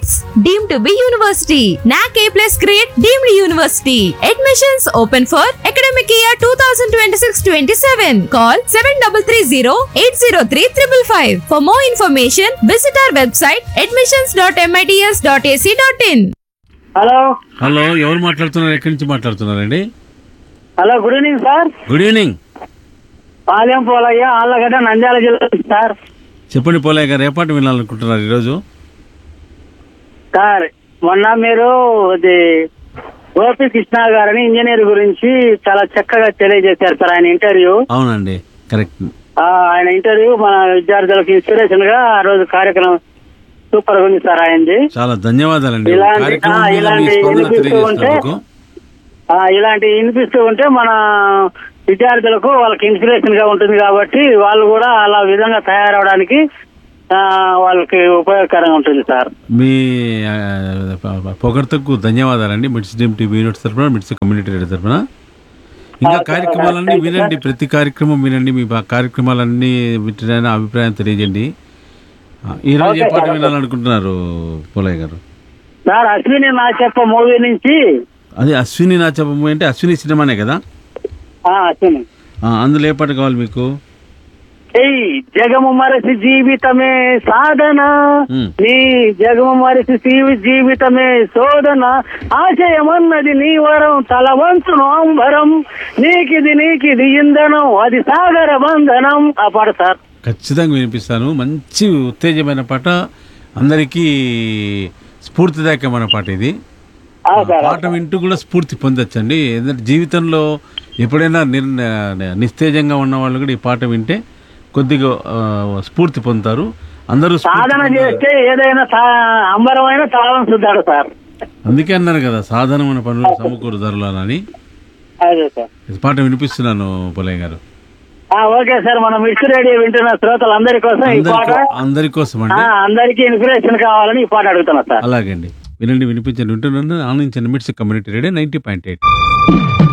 It's deemed to be university. NAC A plus grade deemed university. Admissions open for academic year 2026-27. Call 7330-803-555. For more information, visit our website admissions.mits.ac.in. Hello hello ఎవరు మాట్లాడుతున్నారు ఎక్కడి నుంచి మాట్లాడుతున్నారండి hello good evening sir good evening Palem Polayya Allagadda Nandyal జిల్లా నుంచి sir చెప్పండి పోలయ్య గారు ఏ పాట వినాలనుకుంటున్నారు ఈరోజు సార్ మొన్న మీరు ఇది గోపి కృష్ణ గారని ఇంజనీర్ గురించి చాలా చక్కగా తెలియజేశారు సార్ ఆయన ఇంటర్వ్యూ అవునండి కరెక్ట్ ఆ, ఆయన ఇంటర్వ్యూ మన విద్యార్థులకు ఇన్స్పిరేషన్ గా ఆ రోజు కార్యక్రమం సూపర్ గా ఉంది సార్ ఆయనది చాలా ధన్యవాదాలండి ఇలాంటి- కార్యక్రమం ఆ, మీద మీ ఇలాంటి స్పందన వినిపిస్తూ ఉంటే- తెలియజేసినందుకు ఆ, ఇలాంటి వినిపిస్తూ ఉంటే మన విద్యార్థులకు వాళ్ళకి ఇన్స్పిరేషన్ గా ఉంటుంది కాబట్టి వాళ్ళు కూడా అలా విధంగా తయారవడానికి ఆ, వాళ్ళకి ఉపయోగకరంగా ఉంటుంది సార్ మీ ఆ, పొగడ్తకు ధన్యవాదాలండి మిడ్స్ టీమ్ టీవీ యూనిట్ తరఫున మిడ్స్ కమ్యూనిటీ రేడియో తరఫున ఇంకా కార్యక్రమాలన్నీ వినండి ప్రతి కార్యక్రమం వినండి మీ బా- కార్యక్రమాలన్నీ వింటున్న అభిప్రాయం తెలియజేయండి ఆ, ఈరోజు ఏ పాట వినాలనుకుంటున్నారు పోలయ్య గారు సార్ అశ్విని నా చెప్ప మూవీ నుంచి అది అశ్విని నా చెప్పబోయే అంటే అశ్విని సినిమానే కదా ఆ, అశ్విని ఆ, అందులో ఏ పాట కావాలి మీకు ఏయ్ జగము మరసి జీవితమే సాధన ఉమ్. నీ జగము మరసి జీవి- జీవితమే శోధన ఆశయమన్నది నీ వరం తల వంచును అంబరం నీకిది నీకిది ఇంధనం అది సాగర బంధనం ఆ పాట సార్ ఖచ్చితంగా వినిపిస్తాను మంచి ఉత్తేజమైన పాట అందరికీ స్ఫూర్తిదాయకమైన పాట ఇది ఆ సార్ పాట వింటూ కూడా స్ఫూర్తి పొందొచ్చండి ఎందుకంటే జీవితంలో ఎప్పుడైనా నిర్ నిస్తేజంగా ఉన్న వాళ్ళు కూడా ఈ పాట వింటే కొద్దిగా ఆ, స్ఫూర్తి పొందుతారు అందరూ స్ఫూర్తి సాధన పొందాలి. చేస్తే ఏదైనా సా- అంబరమైన తాళం శుద్ధాడు సార్ అందుకే అన్నారు కదా సాధారణమైన పనులు సమకూరు ధరలు అని అదే సార్ ఈ పాట వినిపిస్తున్నాను పొలయ్య గారు ఆ, ఓకే సార్ మనం మిక్స్ రేడియో వింటున్న శ్రోతలందరి కోసం ఈ పాట అందరి అందరి కోసం ఆ, అండి అందరికీ ఇన్స్పిరేషన్ కావాలని ఈ పాట అడుగుతున్నా సార్ అలాగే అండి వినండి వినిపించండి వింటున్నాను ఆనందించండి MITS community radio ninety point eight